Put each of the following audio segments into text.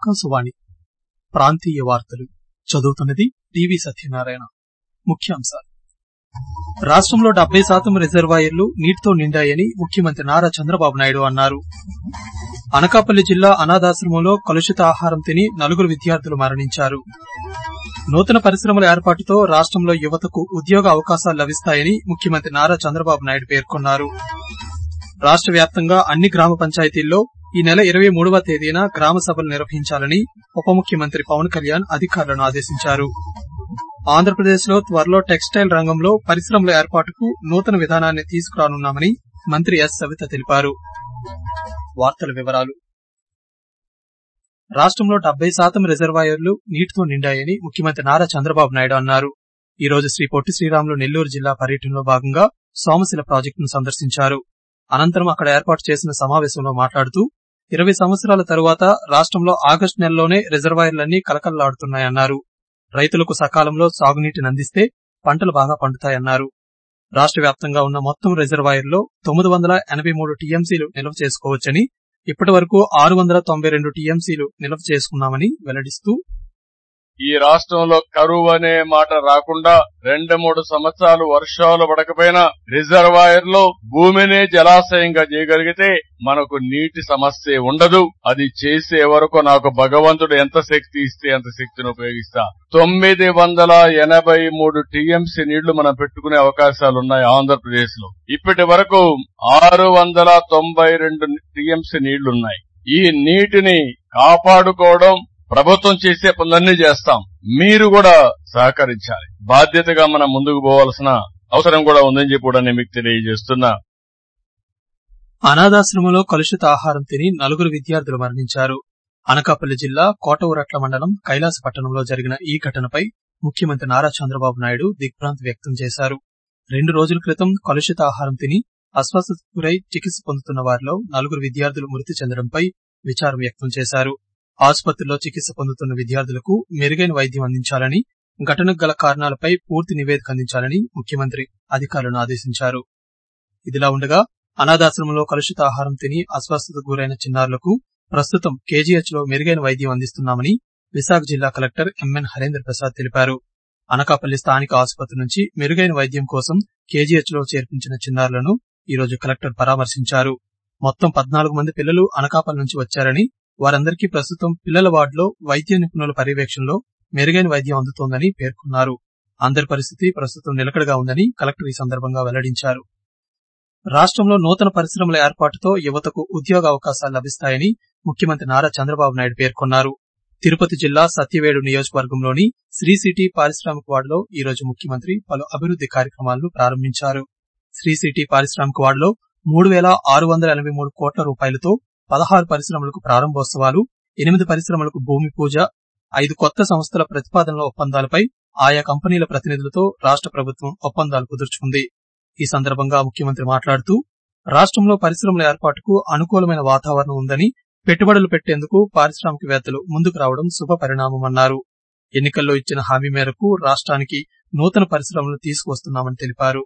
ఆకాశవాణి ప్రాంతీయ వార్తలు చదువుతున్నది టీవీ సత్యనారాయణ ముఖ్యాంశాలు రాష్టంలో డెబ్బై శాతం రిజర్వాయర్లు నీటితో నిండాయని ముఖ్యమంత్రి నారా చంద్రబాబు నాయుడు అన్నారు అనకాపల్లి జిల్లా అనాథాశ్రమంలో కలుషిత ఆహారం తిని నలుగురు విద్యార్థులు మరణించారు నూతన పరిశ్రమల ఏర్పాటుతో రాష్టంలో యువతకు ఉద్యోగ అవకాశాలు లభిస్తాయని ముఖ్యమంత్రి నారా చంద్రబాబు నాయుడు పేర్కొన్నారు రాష్ట వ్యాప్తంగా అన్ని గ్రామ పంచాయతీల్లో ఈ నెల ఇరవై మూడవ తేదీన గ్రామ సభలు నిర్వహించాలని ఉప ముఖ్యమంత్రి పవన్ కళ్యాణ్ అధికారులను ఆదేశించారు ఆంధ్రప్రదేశ్ లో త్వరలో టెక్స్టైల్ రంగంలో పరిశ్రమల ఏర్పాటుకు నూతన విధానాన్ని తీసుకురానున్నామని మంత్రి ఎస్ సవిత తెలిపారు వార్తల వివరాలు రాష్టంలో డెబ్బై శాతం రిజర్వాయర్లు నీటితో నిండాయని ముఖ్యమంత్రి నారా చంద్రబాబు నాయుడు అన్నారు ఈ రోజు శ్రీ పొట్టి శ్రీరాములు నెల్లూరు జిల్లా పర్యటనలో భాగంగా సోమశిల ప్రాజెక్టును సందర్శించారు అనంతరం అక్కడ ఏర్పాటు చేసిన సమావేశంలో మాట్లాడుతూ ఇరవై సంవత్సరాల తరువాత రాష్టంలో ఆగస్టు నెలలోనే రిజర్వాయర్లన్నీ కలకల్లాడుతున్నాయన్నారు రైతులకు సకాలంలో సాగునీటిని అందిస్తే పంటలు బాగా పండుతాయన్నారు రాష్ట వ్యాప్తంగా ఉన్న మొత్తం రిజర్వాయర్లో తొమ్మిది వందల ఎనబై మూడు టీఎంసీలు నిల్వ చేసుకోవచ్చని ఇప్పటి వరకు ఆరు వందల తొంభై రెండు టీఎంసీలు నిల్వ చేసుకున్నామని వెల్లడిస్తూ ఈ రాష్ట్రంలో కరువు అనే మాట రాకుండా రెండు మూడు సంవత్సరాలు వర్షాలు పడకపోయినా రిజర్వాయర్ లో భూమిని జలాశయంగా చేయగలిగితే మనకు నీటి సమస్య ఉండదు అది చేసే వరకు నాకు భగవంతుడు ఎంత శక్తి ఇస్తే అంత శక్తిని ఉపయోగిస్తా తొమ్మిది వందల ఎనభై మూడు టీఎంసీ నీళ్లు మనం పెట్టుకునే అవకాశాలు ఉన్నాయి ఆంధ్రప్రదేశ్ లో ఇప్పటి వరకు ఆరు వందల తొంభై రెండు టీఎంసీ నీళ్లున్నాయి ఈ నీటిని కాపాడుకోవడం ప్రభుత్వం చేసే పనులన్నీ చేస్తాం మీరు కూడా సహకరించాలి బాధ్యతగా మనం ముందుకు పోవాల్సిన అవసరం కూడా ఉందని చెప్పి కూడా నేను మీకు తెలియజేస్తున్నా అనాథాశ్రమంలో కలుషిత ఆహారం తిని నలుగురు విద్యార్థులు మరణించారు అనకాపల్లి జిల్లా కోటవురట్ల మండలం కైలాస పట్టణంలో జరిగిన ఈ ఘటనపై ముఖ్యమంత్రి నారా చంద్రబాబు నాయుడు దిగ్భ్రాంతి వ్యక్తం చేశారు రెండు రోజుల క్రితం కలుషిత ఆహారం తిని అస్వస్థతకు గురై చికిత్స పొందుతున్న వారిలో నలుగురు విద్యార్థులు మృతి చెందడంపై విచారం వ్యక్తం చేశారు ఆసుపత్రిలో చికిత్స పొందుతున్న విద్యార్థులకు మెరుగైన వైద్యం అందించాలని ఘటనకు గల కారణాలపై పూర్తి నివేదిక అందించాలని ముఖ్యమంత్రి అధికారులను ఆదేశించారు ఇదిలా ఉండగా అనాథాశ్రమంలో కలుషిత ఆహారం తిని అస్వస్థతకు గురైన చిన్నారులకు ప్రస్తుతం కేజీహెచ్ లో మెరుగైన వైద్యం అందిస్తున్నామని విశాఖ జిల్లా కలెక్టర్ ఎంఎన్ హరేంద్ర ప్రసాద్ తెలిపారు అనకాపల్లి స్థానిక ఆసుపత్రి నుంచి మెరుగైన వైద్యం కోసం కేజీహెచ్ లో చేర్పించిన చిన్నారులను ఈ రోజు కలెక్టర్ పరామర్శించారు మొత్తం పద్నాలుగు మంది పిల్లలు అనకాపల్లి నుంచి వచ్చారని వారందరికీ ప్రస్తుతం పిల్లల వార్డులో వైద్య నిపుణుల పర్యవేక్షణలో మెరుగైన వైద్యం అందుతోందని పేర్కొన్నారు అందరి పరిస్థితి ప్రస్తుతం నిలకడగా ఉందని కలెక్టర్ ఈ సందర్భంగా వెల్లడించారు రాష్టంలో నూతన పరిశ్రమల ఏర్పాటుతో యువతకు ఉద్యోగ అవకాశాలు లభిస్తాయని ముఖ్యమంత్రి నారా చంద్రబాబు నాయుడు పేర్కొన్నారు తిరుపతి జిల్లా సత్యవేడు నియోజకవర్గంలోని శ్రీ సిటీ పారిశ్రామిక వార్డులో ఈ రోజు ముఖ్యమంత్రి పలు అభివృద్ది కార్యక్రమాలను ప్రారంభించారు శ్రీ సిటీ పారిశ్రామిక వార్డులో మూడు వేల ఆరు వందల ఎనభై మూడు కోట్ల రూపాయలతో పదహారు పరిశ్రమలకు ప్రారంభోత్సవాలు ఎనిమిది పరిశ్రమలకు భూమి పూజ ఐదు కొత్త సంస్థల ప్రతిపాదనల ఒప్పందాలపై ఆయా కంపెనీల ప్రతినిధులతో రాష్ట ప్రభుత్వం ఒప్పందాలు కుదుర్చుకుంది ఈ సందర్భంగా ముఖ్యమంత్రి మాట్లాడుతూ రాష్టంలో పరిశ్రమల ఏర్పాటుకు అనుకూలమైన వాతావరణం ఉందని పెట్టుబడులు పెట్టేందుకు పారిశ్రామికవేత్తలు ముందుకు రావడం శుభ పరిణామమన్నారు ఎన్నికల్లో ఇచ్చిన హామీ మేరకు రాష్ట్రానికి నూతన పరిశ్రమలను తీసుకువస్తున్నామని తెలిపారు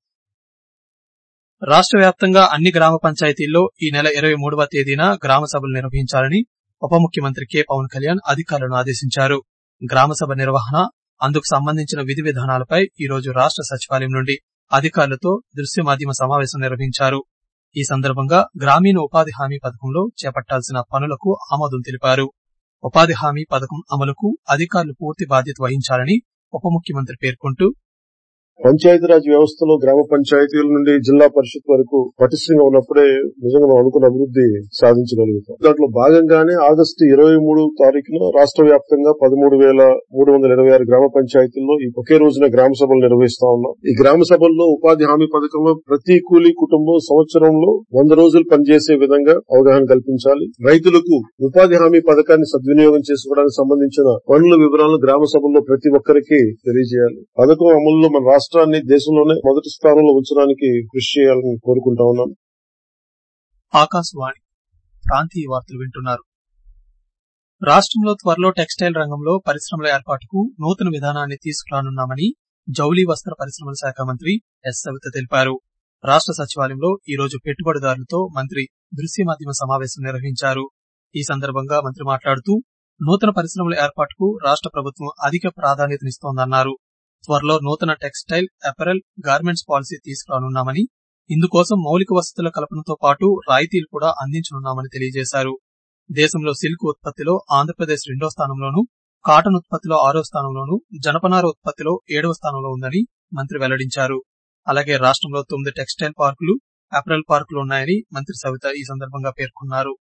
రాష్ట్ర వ్యాప్తంగా అన్ని గ్రామ పంచాయతీల్లో ఈ నెల ఇరవై మూడవ తేదీన గ్రామ సభలు నిర్వహించాలని ఉప ముఖ్యమంత్రి కె పవన్ కళ్యాణ్ అధికారులను ఆదేశించారు గ్రామ సభ నిర్వహణ అందుకు సంబంధించిన విధి విధానాలపై ఈ రోజు రాష్ట్ర సచివాలయం నుండి అధికారులతో దృశ్య మాధ్యమ సమావేశం నిర్వహించారు ఈ సందర్భంగా గ్రామీణ ఉపాధి హామీ పథకంలో చేపట్టాల్సిన పనులకు ఆమోదం తెలిపారు ఉపాధి హామీ పథకం అమలుకు అధికారులు పూర్తి బాధ్యత వహించాలని ఉప ముఖ్యమంత్రి పేర్కొంటూ పంచాయతీరాజ్ వ్యవస్థలో గ్రామ పంచాయతీల నుండి జిల్లా పరిషత్ వరకు పటిష్టంగా ఉన్నప్పుడే నిజంగా మనం అనుకున్న అభివృద్ధి సాధించగలుగుతాం దాంట్లో భాగంగానే ఆగస్టు ఇరవై మూడు తారీఖున రాష్ట్ర వ్యాప్తంగా పదమూడు వేల మూడు వందల ఇరవై ఆరు గ్రామ పంచాయతీల్లో ఈ ఒకే రోజున గ్రామ సభలు నిర్వహిస్తా ఉన్నాం ఈ గ్రామ సభల్లో ఉపాధి హామీ పథకంలో ప్రతి కూలీ కుటుంబం సంవత్సరంలో వంద రోజులు పనిచేసే విధంగా అవగాహన కల్పించాలి రైతులకు ఉపాధి హామీ పథకాన్ని సద్వినియోగం చేసుకోవడానికి సంబంధించిన పనుల వివరాలను గ్రామ సభల్లో ప్రతి ఒక్కరికి తెలియజేయాలి పథకం అమలులో మన రాష్ట్ర రాష్ట్రాన్ని దేశంలోనే మొదటి స్థానంలో ఉంచడానికి కృషి చేయాలని కోరుకుంటా ఉన్నాను ఆకాశవాణి ప్రాంతీయ వార్తలు వింటున్నారు రాష్ట్రంలో త్వరలో టెక్స్టైల్ రంగంలో పరిశ్రమల ఏర్పాటుకు నూతన విధానాన్ని తీసుకురానున్నామని జౌళి వస్త్ర పరిశ్రమల శాఖ మంత్రి ఎస్ సవిత తెలిపారు రాష్ట్ర సచివాలయంలో ఈ రోజు పెట్టుబడిదారులతో మంత్రి దృశ్య మాధ్యమ సమావేశం నిర్వహించారు ఈ సందర్భంగా మంత్రి మాట్లాడుతూ నూతన పరిశ్రమల ఏర్పాటుకు రాష్ట ప్రభుత్వం అధిక ప్రాధాన్యతనిస్తోందన్నారు త్వరలో నూతన టెక్స్టైల్ అపెరల్ గార్మెంట్స్ పాలసీ తీసుకురానున్నామని ఇందుకోసం మౌలిక వసతుల కల్పనతో పాటు రాయితీలు కూడా అందించనున్నామని తెలియజేశారు దేశంలో సిల్క్ ఉత్పత్తిలో ఆంధ్రప్రదేశ్ రెండో స్థానంలోనూ కాటన్ ఉత్పత్తిలో ఆరో స్థానంలోనూ జనపనార ఉత్పత్తిలో ఏడవ స్థానంలో ఉందని మంత్రి వెల్లడించారు అలాగే రాష్ట్రంలో తొమ్మిది టెక్స్టైల్ పార్కులు అపెరల్ పార్కులు ఉన్నాయని మంత్రి సవిత ఈ సందర్భంగా పేర్కొన్నారు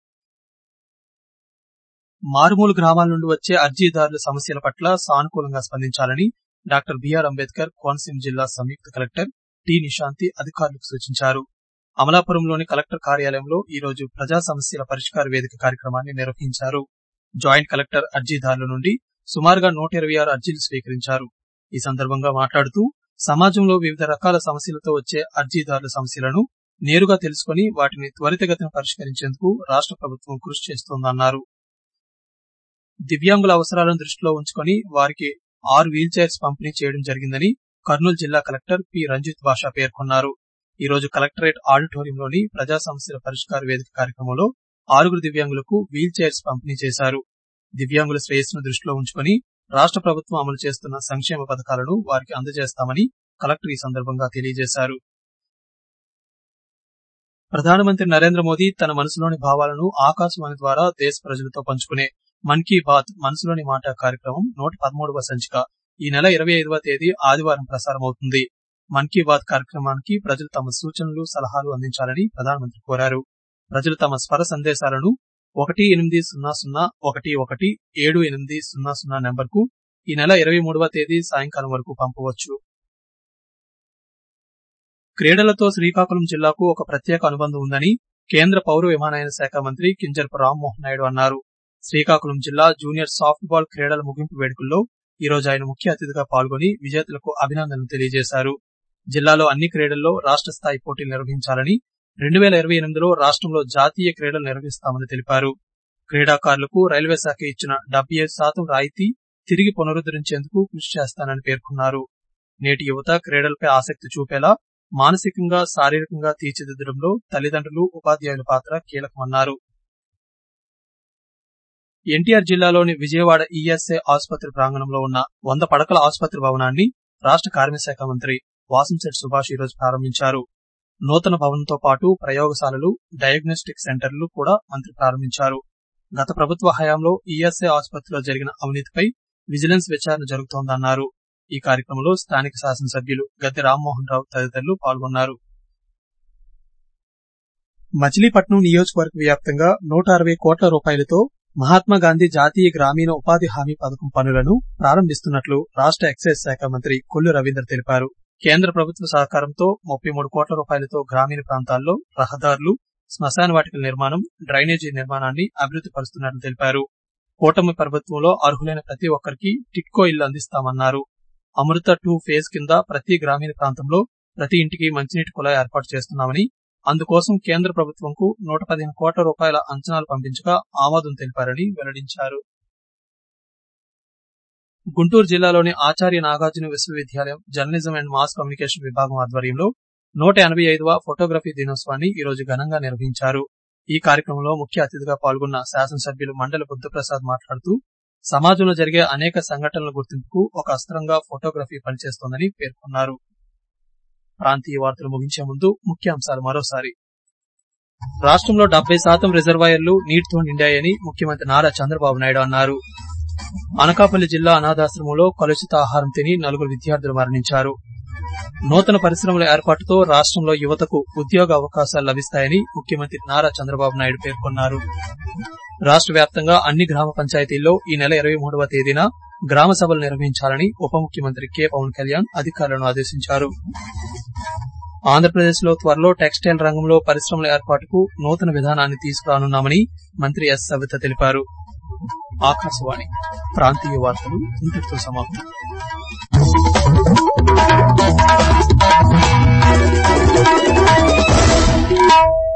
మారుమూల గ్రామాల నుండి వచ్చే అర్జీదారుల సమస్యల పట్ల సానుకూలంగా స్పందించాలని డాక్టర్ బిఆర్ అంబేద్కర్ కోనసీమ జిల్లా సంయుక్త కలెక్టర్ టి నిశాంతి అధికారులకు సూచించారు అమలాపురంలోని కలెక్టర్ కార్యాలయంలో ఈ రోజు ప్రజా సమస్యల పరిష్కార వేదిక కార్యక్రమాన్ని నిర్వహించారు జాయింట్ కలెక్టర్ అర్జీదారుల నుండి సుమారుగా నూట ఇరవై ఆరు అర్జీలు స్వీకరించారు ఈ సందర్భంగా మాట్లాడుతూ సమాజంలో వివిధ రకాల సమస్యలతో వచ్చే అర్జీదారుల సమస్యలను నేరుగా తెలుసుకుని వాటిని త్వరితగతిన పరిష్కరించేందుకు రాష్ట ప్రభుత్వం కృషి చేస్తోందన్నారు దివ్యాంగుల అవసరాలను దృష్టిలో ఉంచుకుని వారికి ఆరు వీల్ చైర్స్ పంపిణీ చేయడం జరిగిందని కర్నూలు జిల్లా కలెక్టర్ పి రంజిత్ బాషా పేర్కొన్నారు ఈ రోజు కలెక్టరేట్ ఆడిటోరియంలోని ప్రజా సమస్యల పరిష్కార వేదిక కార్యక్రమంలో ఆరుగురు దివ్యాంగులకు వీల్ చైర్స్ పంపిణీ చేశారు దివ్యాంగుల శ్రేయస్సును దృష్టిలో ఉంచుకుని రాష్ట ప్రభుత్వం అమలు చేస్తున్న సంక్షేమ పథకాలను వారికి అందజేస్తామని కలెక్టర్ ఈ సందర్భంగా తెలియజేశారు ప్రధానమంత్రి నరేంద్ర మోదీ తన మనసులోని భావాలను ఆకాశవాణి ద్వారా దేశ ప్రజలతో పంచుకునే మన్ కీ బాత్ మనసులోని మాట కార్యక్రమం నూట పదమూడవ సంచిక ఈ నెల ఇరవై ఐదవ తేదీ ఆదివారం ప్రసారమవుతుంది మన్ కీ బాత్ కార్యక్రమానికి ప్రజలు తమ సూచనలు సలహాలు అందించాలని ప్రధానమంత్రి కోరారు ప్రజలు తమ స్వర సందేశాలను ఒకటి ఎనిమిది సున్నా సున్నా ఒకటి ఒకటి ఏడు ఎనిమిది సున్నా సున్నా నెంబర్కు ఈ నెల ఇరవై మూడవ తేదీ సాయంకాలం వరకు పంపవచ్చు క్రీడలతో శ్రీకాకుళం జిల్లాకు ఒక ప్రత్యేక అనుబంధం ఉందని కేంద్ర పౌర విమానయాన శాఖ మంత్రి కింజరపు రామ్మోహన్ నాయుడు అన్నారు శ్రీకాకుళం జిల్లా జూనియర్ సాఫ్ట్ బాల్ క్రీడల ముగింపు వేడుకల్లో ఈ రోజు ఆయన ముఖ్య అతిథిగా పాల్గొని విజేతలకు అభినందనలు తెలియజేశారు జిల్లాలో అన్ని క్రీడల్లో రాష్ట స్థాయి పోటీలు నిర్వహించాలని రెండు వేల ఇరవై ఎనిమిదిలో రాష్ట్రంలో జాతీయ క్రీడలు నిర్వహిస్తామని తెలిపారు క్రీడాకారులకు రైల్వే శాఖ ఇచ్చిన డెబ్బై ఐదు శాతం రాయితీ తిరిగి పునరుద్ధరించేందుకు కృషి చేస్తానని పేర్కొన్నారు నేటి యువత క్రీడలపై ఆసక్తి చూపేలా మానసికంగా శారీరకంగా తీర్చిదిద్దడంలో తల్లిదండ్రులు ఉపాధ్యాయుల పాత్ర కీలకమన్నారు ఎన్టీఆర్ జిల్లాలోని విజయవాడ ఈఎస్ఐ ఆసుపత్రి ప్రాంగణంలో ఉన్న వంద పడకల ఆసుపత్రి భవనాన్ని రాష్ట కార్మిక శాఖ మంత్రి వాసంశెట్టి సుభాష్ ఈరోజు ప్రారంభించారు నూతన భవనంతో పాటు ప్రయోగశాలలు డయాగ్నోస్టిక్ సెంటర్లు కూడా మంత్రి ప్రారంభించారు గత ప్రభుత్వ హయాంలో ఈఎస్ఐ ఆసుపత్రిలో జరిగిన అవినీతిపై విజిలెన్స్ విచారణ జరుగుతోందన్నారు ఈ కార్యక్రమంలో స్థానిక శాసనసభ్యులు గద్దె రామ్మోహన్ రావు తదితరులు పాల్గొన్నారు మచిలీపట్నం నియోజకవర్గ వ్యాప్తంగా నూట అరవై కోట్ల రూపాయలతో మహాత్మా గాంధీ జాతీయ గ్రామీణ ఉపాధి హామీ పథకం పనులను ప్రారంభిస్తున్నట్లు రాష్ట ఎక్సైజ్ శాఖ మంత్రి కొల్లు రవీందర్ తెలిపారు కేంద్ర ప్రభుత్వ సహకారంతో ముప్పై మూడు కోట్ల రూపాయలతో గ్రామీణ ప్రాంతాల్లో రహదారులు శ్మశాన వాటికల నిర్మాణం డ్రైనేజీ నిర్మాణాన్ని అభివృద్ది పరుస్తున్నట్లు తెలిపారు కూటమి ప్రభుత్వంలో అర్హులైన ప్రతి ఒక్కరికి టిట్కో ఇల్లు అందిస్తామన్నారు అమృత టూ ఫేజ్ కింద ప్రతి గ్రామీణ ప్రాంతంలో ప్రతి ఇంటికి మంచినీటి కుళాయి ఏర్పాటు చేస్తున్నామని అందుకోసం కేంద్ర ప్రభుత్వంకు నూట పదిహేను కోట్ల రూపాయల అంచనాలు పంపించగా ఆమోదం తెలిపారని వెల్లడించారు గుంటూరు జిల్లాలోని ఆచార్య నాగార్జున విశ్వవిద్యాలయం జర్నలిజం అండ్ మాస్ కమ్యూనికేషన్ విభాగం ఆధ్వర్యంలో నూట ఎనభై ఐదవ ఫోటోగ్రఫీ దినోత్సవాన్ని ఈ రోజు ఘనంగా నిర్వహించారు ఈ కార్యక్రమంలో ముఖ్య అతిథిగా పాల్గొన్న శాసనసభ్యులు మండలి బుద్ధప్రసాద్ మాట్లాడుతూ సమాజంలో జరిగే అనేక సంఘటనల గుర్తింపుకు ఒక అస్త్రంగా ఫోటోగ్రఫీ పనిచేస్తోందని పేర్కొన్నారు ప్రాంతీయ వార్తలు ముగించే ముందు ముఖ్యాంశాలు మరోసారి రాష్ట్రంలో డెబ్బై శాతం రిజర్వాయర్లు నీటితో నిండాయని ముఖ్యమంత్రి నారా చంద్రబాబు నాయుడు అన్నారు అనకాపల్లి జిల్లా అనాథాశ్రమంలో కలుషిత ఆహారం తిని నలుగురు విద్యార్థులు మరణించారు నూతన పరిశ్రమల ఏర్పాటుతో రాష్ట్రంలో యువతకు ఉద్యోగ అవకాశాలు లభిస్తాయని ముఖ్యమంత్రి నారా చంద్రబాబు నాయుడు పేర్కొన్నారు రాష్ట్ర వ్యాప్తంగా అన్ని గ్రామ పంచాయతీల్లో ఈ నెల ఇరవై మూడవ తేదీన గ్రామ సభలు నిర్వహించాలని ఉప ముఖ్యమంత్రి కె పవన్ కళ్యాణ్ అధికారులను ఆదేశించారు ఆంధ్రప్రదేశ్ లో త్వరలో టెక్స్టైల్ రంగంలో పరిశ్రమల ఏర్పాటుకు నూతన విధానాన్ని తీసుకురానున్నామని మంత్రి ఎస్ సవిత తెలిపారు ఆకాశవాణి ప్రాంతీయ వార్తలు ఇంతటితో సమాప్తం